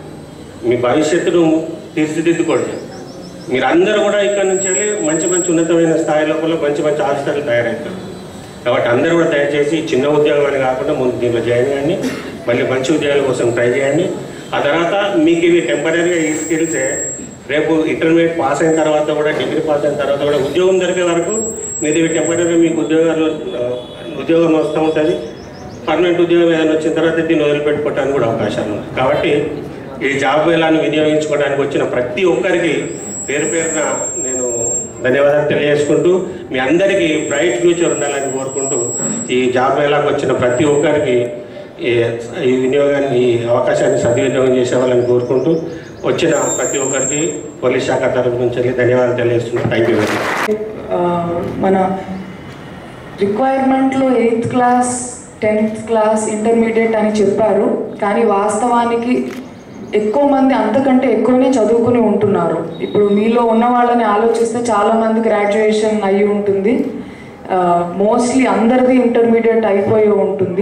మీ భవిష్యత్తును తీర్చిదిద్దుకోండి మీరు అందరూ కూడా ఇక్కడ నుంచి వెళ్ళి మంచి మంచి ఉన్నతమైన స్థాయి లోపల మంచి మంచి ఆఫీసర్లు తయారవుతారు కాబట్టి అందరూ కూడా దయచేసి ఈ చిన్న ఉద్యోగం అని కాకుండా ముందు దీంట్లో జాయిన్ చేయండి మళ్ళీ మంచి ఉద్యోగాల కోసం ట్రై చేయండి ఆ తర్వాత మీకు ఇవి టెంపరీగా ఈ స్కిల్సే రేపు ఇంటర్మీడియట్ పాస్ అయిన తర్వాత కూడా డిగ్రీ పాస్ అయిన తర్వాత కూడా ఉద్యోగం దొరికే వరకు మీరు ఇవి టెంపరీగా మీకు ఉద్యోగాలు ఆ, ఉద్యోగం వస్తూ ఉంటుంది పర్మనెంట్ ఉద్యోగం ఏదైనా వచ్చిన తర్వాత దీన్ని వదిలిపెట్టుకోవడానికి కూడా అవకాశాలు ఉన్నాయి కాబట్టి ఈ జాబ్ వేలాన్ని వినియోగించుకోవడానికి వచ్చిన ప్రతి ఒక్కరికి పేరు పేరున నేను ధన్యవాదాలు తెలియజేసుకుంటూ మీ అందరికీ బ్రైట్ ఫ్యూచర్ ఉండాలని కోరుకుంటూ ఈ జాబ్ వేలాకు వచ్చిన ప్రతి ఒక్కరికి ఈ ఈ వినియోగాన్ని ఈ అవకాశాన్ని సద్వినియోగం చేసేవాళ్ళని కోరుకుంటూ వచ్చిన ప్రతి ఒక్కరికి పోలీస్ శాఖ తరఫు నుంచి వెళ్ళి ధన్యవాదాలు తెలియజేస్తున్నాను థ్యాంక్ యూ వెరీ మచ్ ఆ, మన రిక్వైర్మెంట్లో eighth class tenth class intermediate అని చెప్పారు కానీ వాస్తవానికి ఎక్కువ మంది అంతకంటే ఎక్కువనే చదువుకుని ఉంటున్నారు ఇప్పుడు మీలో ఉన్న వాళ్ళని ఆలోచిస్తే చాలామంది గ్రాడ్యుయేషన్ అయి ఉంటుంది మోస్ట్లీ అందరిది ఇంటర్మీడియట్ అయిపోయి ఉంటుంది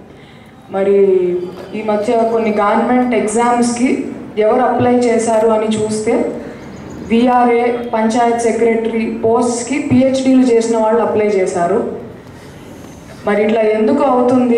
మరి ఈ మధ్య కొన్ని గవర్నమెంట్ ఎగ్జామ్స్కి ఎవరు అప్లై చేశారు అని చూస్తే విఆర్ఏ పంచాయత్ సెక్రటరీ పోస్ట్స్కి పిహెచ్డీలు చేసిన వాళ్ళు అప్లై చేశారు మరి ఇట్లా ఎందుకు అవుతుంది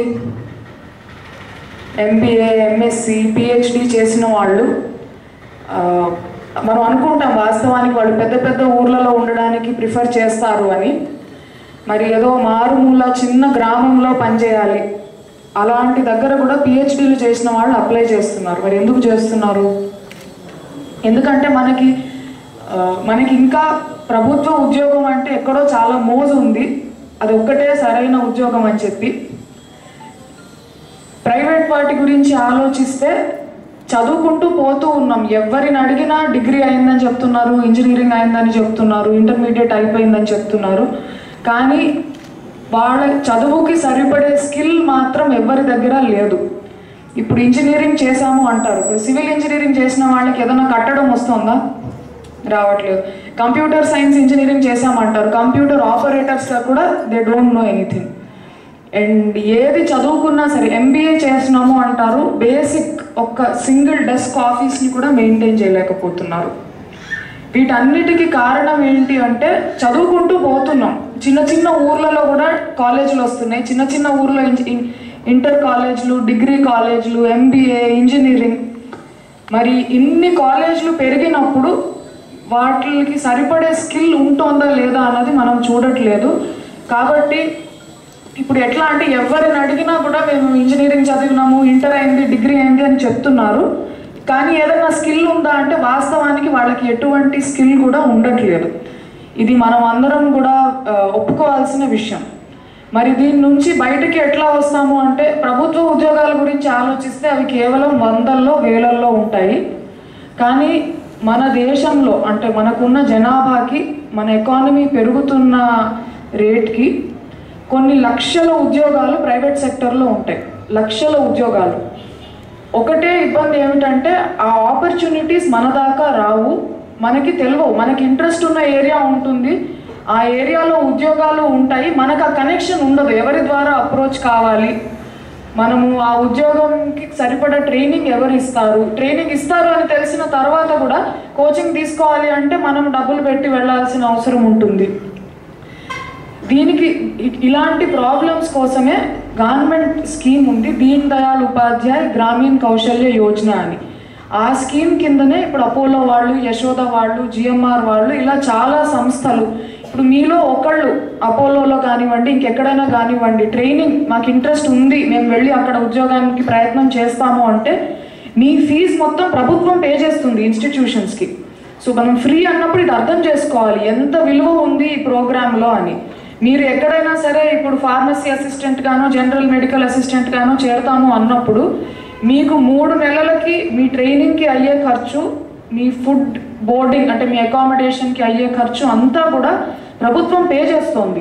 ఎంబీఏ ఎంఎస్సి పిహెచ్డి చేసిన వాళ్ళు ఆ, మనం అనుకుంటాం వాస్తవానికి వాళ్ళు పెద్ద పెద్ద ఊర్లలో ఉండడానికి ప్రిఫర్ చేస్తారు అని మరి ఏదో మారుమూల చిన్న గ్రామంలో పనిచేయాలి అలాంటి దగ్గర కూడా పిహెచ్డీలు చేసిన వాళ్ళు అప్లై చేస్తున్నారు మరి ఎందుకు చేస్తున్నారు ఎందుకంటే మనకి ఆ, మనకి ఇంకా ప్రభుత్వ ఉద్యోగం అంటే ఎక్కడో చాలా మోజు ఉంది అది ఒక్కటే సరైన ఉద్యోగం అని చెప్పి ప్రైవేట్ వాటి గురించి ఆలోచిస్తే చదువుకుంటూ పోతూ ఉన్నాం ఎవరిని అడిగినా డిగ్రీ అయిందని చెప్తున్నారు ఇంజనీరింగ్ అయిందని చెప్తున్నారు ఇంటర్మీడియట్ అయిపోయిందని చెప్తున్నారు కానీ వాళ్ళ చదువుకి సరిపడే స్కిల్ మాత్రం ఎవరి దగ్గర లేదు ఇప్పుడు ఇంజనీరింగ్ చేశాము అంటారు ఇప్పుడు సివిల్ ఇంజనీరింగ్ చేసిన వాళ్ళకి ఏదైనా కట్టడం వస్తుందా రావట్లేదు కంప్యూటర్ సైన్స్ ఇంజనీరింగ్ చేశామంటారు కంప్యూటర్ ఆపరేటర్స్గా కూడా they don't know anything and ఏది చదువుకున్నా సరే ఎంబీఏ చేస్తున్నాము అంటారు బేసిక్ ఒక్క సింగిల్ డెస్క్ ఆఫీస్ని కూడా మెయింటైన్ చేయలేకపోతున్నారు వీటన్నిటికీ కారణం ఏంటి అంటే చదువుకుంటూ పోతున్నాం చిన్న చిన్న ఊర్లలో కూడా కాలేజీలు వస్తున్నాయి చిన్న చిన్న ఊర్లో ఇంజ- ఇన్- ఇంటర్ కాలేజీలు డిగ్రీ కాలేజీలు ఎంబీఏ ఇంజనీరింగ్ మరి ఇన్ని కాలేజీలు పెరిగినప్పుడు వాటికి సరిపడే స్కిల్ ఉంటుందా లేదా అన్నది మనం చూడట్లేదు కాబట్టి ఇప్పుడు ఎట్లా అంటే ఎవరిని అడిగినా కూడా మేము ఇంజనీరింగ్ చదివినాము ఇంటర్ అయింది డిగ్రీ అయింది అని చెప్తున్నారు కానీ ఏదైనా స్కిల్ ఉందా అంటే వాస్తవానికి వాళ్ళకి ఎటువంటి స్కిల్ కూడా ఉండట్లేదు ఇది మనం అందరం కూడా ఆ, ఒప్పుకోవాల్సిన విషయం మరి దీని నుంచి బయటకి ఎట్లా వస్తాము అంటే ప్రభుత్వ ఉద్యోగాల గురించి ఆలోచిస్తే అవి కేవలం వందల్లో వేలల్లో ఉంటాయి కానీ మన దేశంలో అంటే మనకున్న జనాభాకి మన ఎకానమీ పెరుగుతున్న రేట్కి కొన్ని లక్షల ఉద్యోగాలు ప్రైవేట్ సెక్టర్లో ఉంటాయి లక్షల ఉద్యోగాలు ఒకటే ఇబ్బంది ఏమిటంటే ఆ ఆపర్చునిటీస్ మన దాకా రావు మనకి తెలియవు మనకి ఇంట్రెస్ట్ ఉన్న ఏరియా ఉంటుంది ఆ ఏరియాలో ఉద్యోగాలు ఉంటాయి మనకు ఆ కనెక్షన్ ఉండదు ఎవరి ద్వారా అప్రోచ్ కావాలి మనము ఆ ఉద్యోగంకి సరిపడా ట్రైనింగ్ ఎవరు ఇస్తారు ట్రైనింగ్ ఇస్తారు అని తెలిసిన తర్వాత కూడా కోచింగ్ తీసుకోవాలి అంటే మనం డబ్బులు పెట్టి వెళ్ళాల్సిన అవసరం ఉంటుంది దీనికి ఇ- ఇలాంటి ప్రాబ్లమ్స్ కోసమే గవర్నమెంట్ స్కీమ్ ఉంది దీన్ దయాళ్ ఉపాధ్యాయ్ గ్రామీణ్ కౌశల్య యోజన అని ఆ స్కీమ్ కిందనే ఇప్పుడు అపోలో వాళ్ళు యశోద వాళ్ళు జిఎంఆర్ వాళ్ళు ఇలా చాలా సంస్థలు ఇప్పుడు మీలో ఒకళ్ళు అపోలోలో కానివ్వండి ఇంకెక్కడైనా కానివ్వండి ట్రైనింగ్ మాకు ఇంట్రెస్ట్ ఉంది మేము వెళ్ళి అక్కడ ఉద్యోగానికి ప్రయత్నం చేస్తాము అంటే మీ ఫీజు మొత్తం ప్రభుత్వం పే చేస్తుంది ఇన్స్టిట్యూషన్స్కి సో మనం ఫ్రీ అన్నప్పుడు ఇది అర్థం చేసుకోవాలి ఎంత విలువ ఉంది ఈ ప్రోగ్రాంలో అని మీరు ఎక్కడైనా సరే ఇప్పుడు ఫార్మసీ అసిస్టెంట్ గానో జనరల్ మెడికల్ అసిస్టెంట్ గానో చేరతాము అన్నప్పుడు మీకు మూడు నెలలకి మీ ట్రైనింగ్కి అయ్యే ఖర్చు మీ ఫుడ్ బోర్డింగ్ అంటే మీ అకామిడేషన్కి అయ్యే ఖర్చు అంతా కూడా ప్రభుత్వం పే చేస్తోంది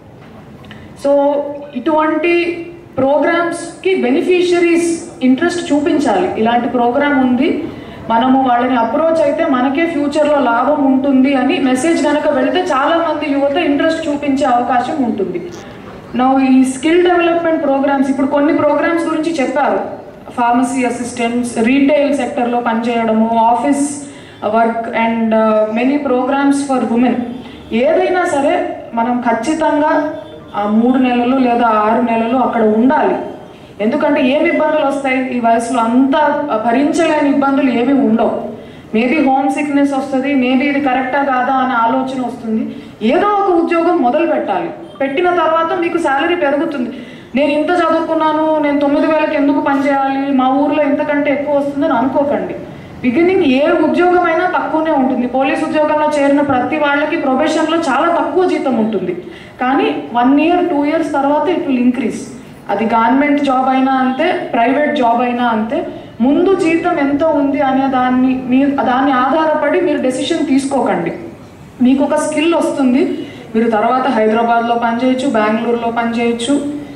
సో ఇటువంటి ప్రోగ్రామ్స్కి బెనిఫిషరీస్ ఇంట్రెస్ట్ చూపించాలి ఇలాంటి ప్రోగ్రామ్ ఉంది మనము వాళ్ళని అప్రోచ్ అయితే మనకే ఫ్యూచర్లో లాభం ఉంటుంది అని మెసేజ్ కనుక వెళితే చాలా మంది యువత ఇంట్రెస్ట్ చూపించే అవకాశం ఉంటుంది నా ఈ స్కిల్ డెవలప్మెంట్ ప్రోగ్రామ్స్ ఇప్పుడు కొన్ని ప్రోగ్రామ్స్ గురించి చెప్పారు ఫార్మసీ అసిస్టెంట్స్ రీటైల్ సెక్టర్లో పనిచేయడము office work and many programmes for women ఏదైనా సరే మనం ఖచ్చితంగా ఆ మూడు నెలలు లేదా ఆరు నెలలు అక్కడ ఉండాలి ఎందుకంటే ఏమి ఇబ్బందులు వస్తాయి ఈ వయసులో అంత భరించలేని ఇబ్బందులు ఏమీ ఉండవు మేబీ హోమ్ సిక్నెస్ వస్తుంది మేబీ ఇది కరెక్టా కాదా అనే ఆలోచన వస్తుంది ఏదో ఒక ఉద్యోగం మొదలు పెట్టాలి పెట్టిన తర్వాత మీకు శాలరీ పెరుగుతుంది నేను ఇంత చదువుకున్నాను నేను తొమ్మిది వేలకు ఎందుకు పనిచేయాలి మా ఊర్లో ఇంతకంటే ఎక్కువ వస్తుందని అనుకోకండి బిగినింగ్ ఏ ఉద్యోగం అయినా తక్కువనే ఉంటుంది పోలీస్ ఉద్యోగంలో చేరిన ప్రతి వాళ్ళకి ప్రొఫెషన్లో చాలా తక్కువ జీతం ఉంటుంది కానీ వన్ ఇయర్ టూ ఇయర్స్ తర్వాత ఇట్ విల్ ఇంక్రీజ్ అది గవర్నమెంట్ జాబ్ అయినా అంతే ప్రైవేట్ జాబ్ అయినా అంతే ముందు జీతం ఎంత ఉంది అనే దాన్ని మీ దాన్ని ఆధారపడి మీరు డెసిషన్ తీసుకోకండి మీకు ఒక స్కిల్ వస్తుంది మీరు తర్వాత హైదరాబాద్లో పనిచేయచ్చు బెంగళూరులో పనిచేయచ్చు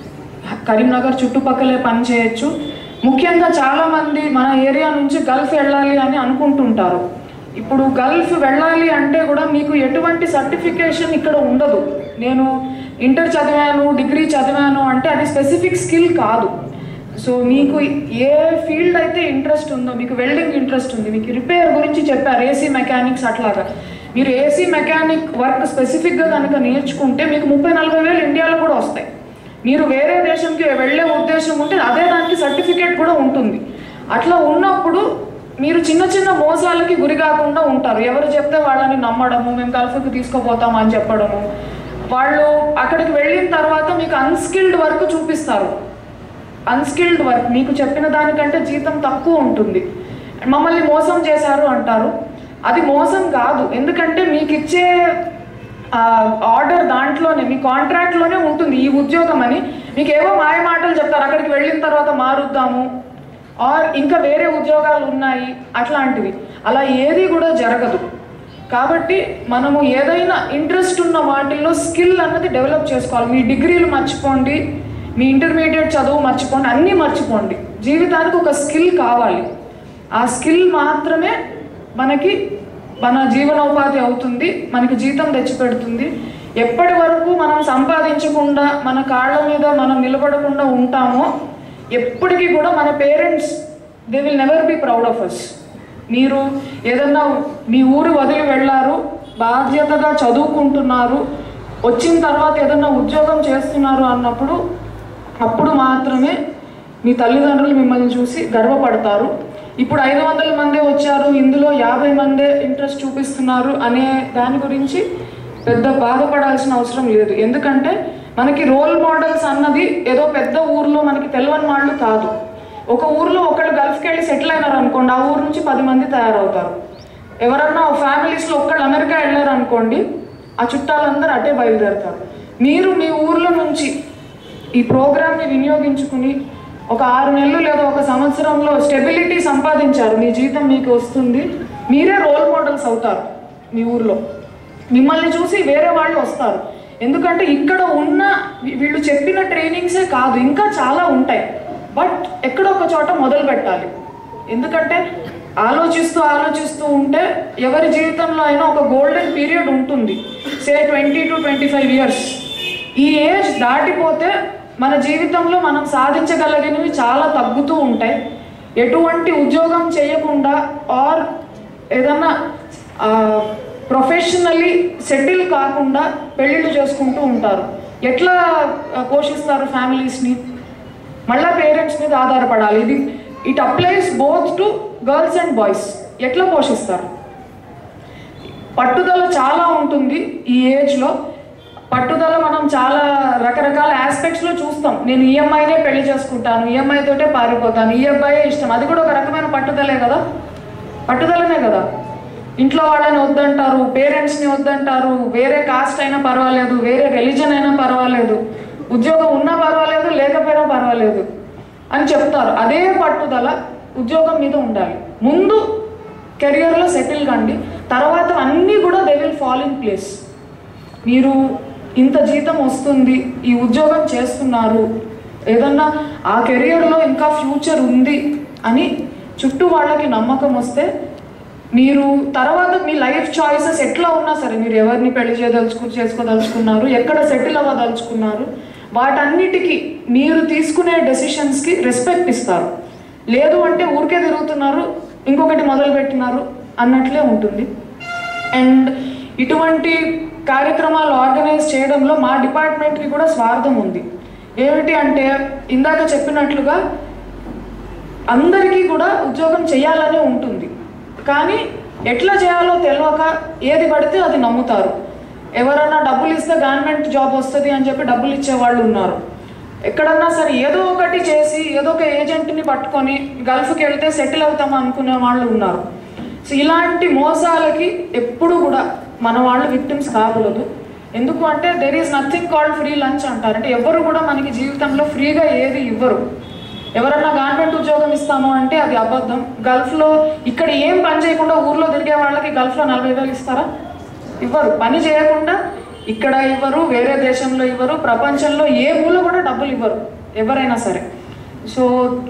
కరీంనగర్ చుట్టుపక్కలే పనిచేయచ్చు ముఖ్యంగా చాలామంది మన ఏరియా నుంచి గల్ఫ్ వెళ్ళాలి అని అనుకుంటుంటారు ఇప్పుడు గల్ఫ్ వెళ్ళాలి అంటే కూడా మీకు ఎటువంటి సర్టిఫికేషన్ ఇక్కడ ఉండదు నేను ఇంటర్ చదివాను డిగ్రీ చదివాను అంటే అది స్పెసిఫిక్ స్కిల్ కాదు సో మీకు ఏ ఫీల్డ్ అయితే ఇంట్రెస్ట్ ఉందో మీకు వెల్డింగ్ ఇంట్రెస్ట్ ఉంది మీకు రిపేర్ గురించి చెప్పారు ఏసీ మెకానిక్స్ అట్లాగా మీరు ఏసీ మెకానిక్ వర్క్ స్పెసిఫిక్గా కనుక నేర్చుకుంటే మీకు ముప్పై నలభై వేలు ఇండియాలో కూడా వస్తాయి మీరు వేరే దేశంకి వెళ్ళే ఉద్దేశం ఉంటే అదే దానికి సర్టిఫికేట్ కూడా ఉంటుంది అట్లా ఉన్నప్పుడు మీరు చిన్న చిన్న మోసాలకి గురి కాకుండా ఉంటారు ఎవరు చెప్తే వాళ్ళని నమ్మడము మేము గల్ఫ్కి తీసుకుపోతాం అని చెప్పడము వాళ్ళు అక్కడికి వెళ్ళిన తర్వాత మీకు అన్స్కిల్డ్ వర్క్ చూపిస్తారు అన్స్కిల్డ్ వర్క్ మీకు చెప్పిన దానికంటే జీతం తక్కువ ఉంటుంది మమ్మల్ని మోసం చేశారు అంటారు అది మోసం కాదు ఎందుకంటే మీకు ఇచ్చే ఆర్డర్ దాంట్లోనే మీ కాంట్రాక్ట్లోనే ఉంటుంది ఈ ఉద్యోగం అని మీకు ఏవో మాయ మాటలు చెప్తారు అక్కడికి వెళ్ళిన తర్వాత మారుద్దాము ఆర్ ఇంకా వేరే ఉద్యోగాలు ఉన్నాయి అట్లాంటివి అలా ఏది కూడా జరగదు కాబట్టి మనము ఏదైనా ఇంట్రెస్ట్ ఉన్న వాటిల్లో స్కిల్ అన్నది డెవలప్ చేసుకోవాలి మీ డిగ్రీలు మర్చిపోండి మీ ఇంటర్మీడియట్ చదువు మర్చిపోండి అన్నీ మర్చిపోండి జీవితానికి ఒక స్కిల్ కావాలి ఆ స్కిల్ మాత్రమే మనకి మన జీవనోపాధి అవుతుంది మనకి జీతం తెచ్చిపెడుతుంది ఎప్పటి వరకు మనం సంపాదించకుండా మన కాళ్ళ మీద మనం నిలబడకుండా ఉంటామో ఎప్పటికీ కూడా మన parents they will never be proud of us మీరు ఏదన్నా మీ ఊరు వదిలి వెళ్ళారు బాధ్యతగా చదువుకుంటున్నారు వచ్చిన తర్వాత ఏదన్నా ఉద్యోగం చేస్తున్నారు అన్నప్పుడు అప్పుడు మాత్రమే మీ తల్లిదండ్రులు మిమ్మల్ని చూసి గర్వపడతారు ఇప్పుడు ఐదు వందల మంది వచ్చారు ఇందులో యాభై మందే ఇంట్రెస్ట్ చూపిస్తున్నారు అనే దాని గురించి పెద్ద బాధపడాల్సిన అవసరం లేదు ఎందుకంటే మనకి రోల్ మోడల్స్ అన్నది ఏదో పెద్ద ఊర్లో మనకి తెలియని వాళ్ళు కాదు ఒక ఊర్లో ఒకళ్ళు గల్ఫ్కి వెళ్ళి సెటిల్ అయినారు అనుకోండి ఆ ఊరు నుంచి పది మంది తయారవుతారు ఎవరన్నా ఫ్యామిలీస్లో ఒక్కళ్ళు అమెరికా వెళ్ళారు అనుకోండి ఆ చుట్టాలందరూ అటే బయలుదేరుతారు మీరు మీ ఊర్లో నుంచి ఈ ప్రోగ్రామ్ని వినియోగించుకుని ఒక ఆరు నెలలు లేదా ఒక సంవత్సరంలో స్టెబిలిటీ సంపాదించారు మీ జీతం మీకు వస్తుంది మీరే రోల్ మోడల్స్ అవుతారు మీ ఊర్లో మిమ్మల్ని చూసి వేరే వాళ్ళు వస్తారు ఎందుకంటే ఇక్కడ ఉన్న వీ- వీళ్ళు చెప్పిన ట్రైనింగ్సే కాదు ఇంకా చాలా ఉంటాయి బట్ ఎక్కడో ఒక చోట మొదలు పెట్టాలి ఎందుకంటే ఆలోచిస్తూ ఆలోచిస్తూ ఉంటే ఎవరి జీవితంలో అయినా ఒక గోల్డెన్ పీరియడ్ ఉంటుంది say twenty to twenty five years ఈ ఏజ్ దాటిపోతే మన జీవితంలో మనం సాధించగలిగినవి చాలా తగ్గుతూ ఉంటాయి ఎటువంటి ఉద్యోగం చేయకుండా ఆర్ ఏదన్నా ప్రొఫెషనల్లీ సెటిల్ కాకుండా పెళ్ళిళ్ళు చేసుకుంటూ ఉంటారు ఎట్లా ఆ, పోషిస్తారు ఫ్యామిలీస్ని మళ్ళా పేరెంట్స్ మీద ఆధారపడాలి ఇది it applies both to girls and boys ఎట్లా పోషిస్తారు పట్టుదల చాలా ఉంటుంది ఈ ఏజ్లో పట్టుదల మనం చాలా రకరకాల ఆస్పెక్ట్స్లో చూస్తాం నేను ఈఎంఐనే పెళ్లి చేసుకుంటాను ఈఎంఐ తోటే పారిపోతాను ఈ అబ్బాయే ఇష్టం అది కూడా ఒక రకమైన పట్టుదలే కదా పట్టుదలనే కదా ఇంట్లో వాళ్ళని వద్దంటారు పేరెంట్స్ని వద్దంటారు వేరే కాస్ట్ అయినా పర్వాలేదు వేరే రిలీజన్ అయినా పర్వాలేదు ఉద్యోగం ఉన్నా పర్వాలేదు లేకపోయినా పర్వాలేదు అని చెప్తారు అదే పట్టుదల ఉద్యోగం మీద ఉండాలి ముందు కెరియర్లో సెటిల్ కండి తర్వాత అన్నీ కూడా they will fall in place మీరు ఇంత జీతం వస్తుంది ఈ ఉద్యోగం చేస్తున్నారు ఏదన్నా ఆ కెరియర్లో ఇంకా ఫ్యూచర్ ఉంది అని చుట్టూ వాళ్ళకి నమ్మకం వస్తే మీరు తర్వాత మీ లైఫ్ చాయిసెస్ ఎట్లా ఉన్నా సరే మీరు ఎవరిని పెళ్లి చేయదలుచుకు చేసుకోదలుచుకున్నారు ఎక్కడ సెటిల్ అవ్వదలుచుకున్నారు వాటన్నిటికీ మీరు తీసుకునే డెసిషన్స్కి రెస్పెక్ట్ ఇస్తారు లేదు అంటే ఊరికే తిరుగుతున్నారు ఇంకొకటి మొదలు పెట్టినారు అన్నట్లే ఉంటుంది అండ్ ఇటువంటి కార్యక్రమాలు ఆర్గనైజ్ చేయడంలో మా డిపార్ట్మెంట్కి కూడా స్వార్థం ఉంది ఏమిటి అంటే ఇందాక చెప్పినట్లుగా అందరికీ కూడా ఉద్యోగం చేయాలనే ఉంటుంది కానీ ఎట్లా చేయాలో తెలియక ఏది పడితే అది నమ్ముతారు ఎవరన్నా డబ్బులు ఇస్తే గవర్నమెంట్ జాబ్ వస్తుంది అని చెప్పి డబ్బులు ఇచ్చే వాళ్ళు ఉన్నారు ఎక్కడన్నా సరే ఏదో ఒకటి చేసి ఏదో ఒక ఏజెంట్ని పట్టుకొని గల్ఫ్కి వెళ్తే సెటిల్ అవుతాం అనుకునే వాళ్ళు ఉన్నారు సో ఇలాంటి మోసాలకి ఎప్పుడు కూడా మన వాళ్ళు విక్టిమ్స్ కాకూడదు ఎందుకు అంటే there is nothing called free lunch అంటారు అంటే ఎవరు కూడా మనకి జీవితంలో ఫ్రీగా ఏది ఇవ్వరు ఎవరన్నా గవర్నమెంట్ ఉద్యోగం ఇస్తాము అంటే అది అబద్ధం గల్ఫ్లో ఇక్కడ ఏం పని చేయకుండా ఊర్లో తిరిగే వాళ్ళకి గల్ఫ్లో నలభై వేలు ఇస్తారా ఇవ్వరు పని చేయకుండా ఇక్కడ ఇవ్వరు వేరే దేశంలో ఇవ్వరు ప్రపంచంలో ఏ మూల కూడా డబ్బులు ఇవ్వరు ఎవరైనా సరే సో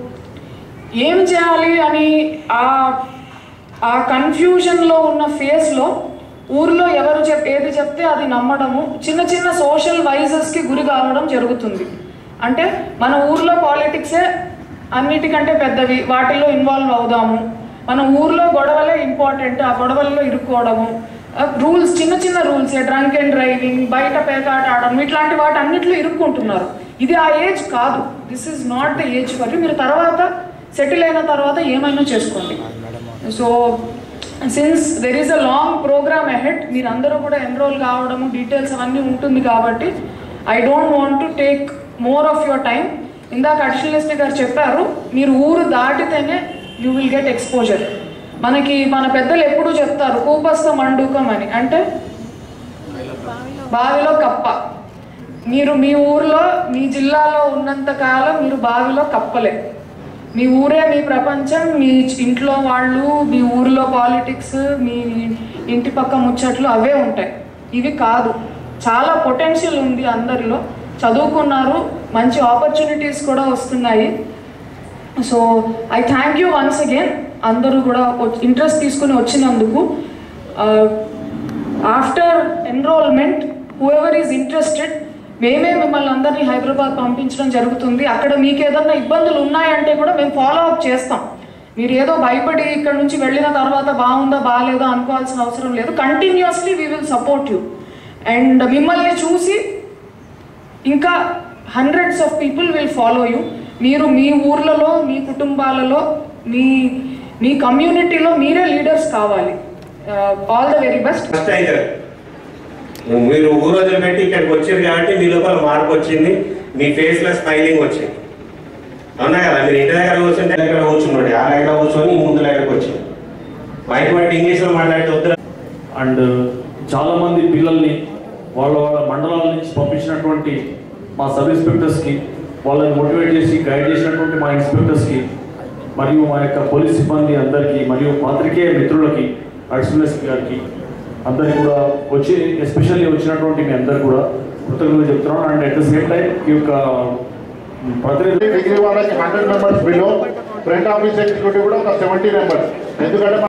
ఏం చేయాలి అని ఆ ఆ కన్ఫ్యూజన్లో ఉన్న ఫేస్లో ఊర్లో ఎవరు చెప్ ఏది చెప్తే అది నమ్మడము చిన్న చిన్న సోషల్ వైజెస్కి గురి కావడం జరుగుతుంది అంటే మన ఊర్లో పాలిటిక్సే అన్నిటికంటే పెద్దవి వాటిల్లో ఇన్వాల్వ్ అవుదాము మన ఊర్లో గొడవలే ఇంపార్టెంట్ ఆ గొడవల్లో ఇరుక్కోవడము రూల్స్ చిన్న చిన్న రూల్స్ డ్రంక్ అండ్ డ్రైవింగ్ బయట పేకాట ఆడడం ఇట్లాంటి వాటి అన్నిట్లో ఇరుక్కుంటున్నారు ఇది ఆ ఏజ్ కాదు this is not the age for మీరు తర్వాత సెటిల్ అయిన తర్వాత ఏమైనా చేసుకోండి so since there is a long programme ahead మీరు అందరూ కూడా ఎన్రోల్ కావడము డీటెయిల్స్ అవన్నీ ఉంటుంది కాబట్టి I don't want to take more of your time ఇందాక అడిషనలిస్ట్ గారు చెప్పారు మీరు ఊరు దాటితేనే యూ విల్ గెట్ ఎక్స్పోజర్ మనకి మన పెద్దలు ఎప్పుడూ చెప్తారు కూపస్థ మండూకం అని అంటే బావిలో కప్ప మీరు మీ ఊర్లో మీ జిల్లాలో ఉన్నంత కాలం మీరు బావిలో కప్పలే మీ ఊరే మీ ప్రపంచం మీ ఇంట్లో వాళ్ళు మీ ఊరిలో పాలిటిక్స్ మీ ఇంటి పక్క ముచ్చట్లు అవే ఉంటాయి ఇవి కాదు చాలా పొటెన్షియల్ ఉంది అందరిలో చదువుకున్నారు మంచి ఆపర్చునిటీస్ కూడా వస్తున్నాయి so I thank you once again అందరూ కూడా ఇంట్రెస్ట్ తీసుకుని వచ్చినందుకు after enrolment who ever is interested మేమే మిమ్మల్ని అందరినీ హైదరాబాద్ పంపించడం జరుగుతుంది అక్కడ మీకు ఏదన్నా ఇబ్బందులు ఉన్నాయంటే కూడా మేము ఫాలో అప్ చేస్తాం మీరు ఏదో భయపడి ఇక్కడ నుంచి వెళ్ళిన తర్వాత బాగుందా బాగాలేదా అనుకోవాల్సిన అవసరం లేదు continuously we will support you and మిమ్మల్ని చూసి ఇంకా hundreds of people will follow you మీరు మీ ఊర్లలో మీ కుటుంబాలలో మీ మీ కమ్యూనిటీలో మీరే లీడర్స్ కావాలి all the very best first అయితే మీరు ఊరు వదిలిపెట్టి ఇక్కడికి వచ్చారు కాబట్టి మీ లోపల మార్పు వచ్చింది మీ ఫేస్ లో స్మైలింగ్ వచ్చింది అవునా కదా మీరు ఇంటి దగ్గర కూర్చుంటే దగ్గర కూర్చున్నాడు ఆ లైన్లో కూర్చొని ముందు లైన్కి వచ్చింది బయట బట్టి ఇంగ్లీష్లో మాట్లాడితే వద్దు అండ్ చాలా మంది పిల్లల్ని వాళ్ళ వాళ్ళ మండలాల నుంచి పంపించినటువంటి మా సబ్ ఇన్స్పెక్టర్స్కి వాళ్ళని మోటివేట్ చేసి గైడ్ చేసినటువంటి మా ఇన్స్పెక్టర్స్కి మరియు మా యొక్క పోలీస్ సిబ్బంది అందరికీ మరియు పాత్రికేయ మిత్రులకి అడిషనల్ ఎస్పీ గారికి అందరికీ కూడా వచ్చి ఎస్పెషల్లీ వచ్చినటువంటి మీ అందరు కూడా కృతజ్ఞతలు చెప్తున్నాను and at the same time ఈ యొక్క ప్రతినిధి డిగ్రీ వాళ్ళకి hundred members below front office executive కూడా ఒక సెవెంటీ మెంబర్స్ ఎందుకంటే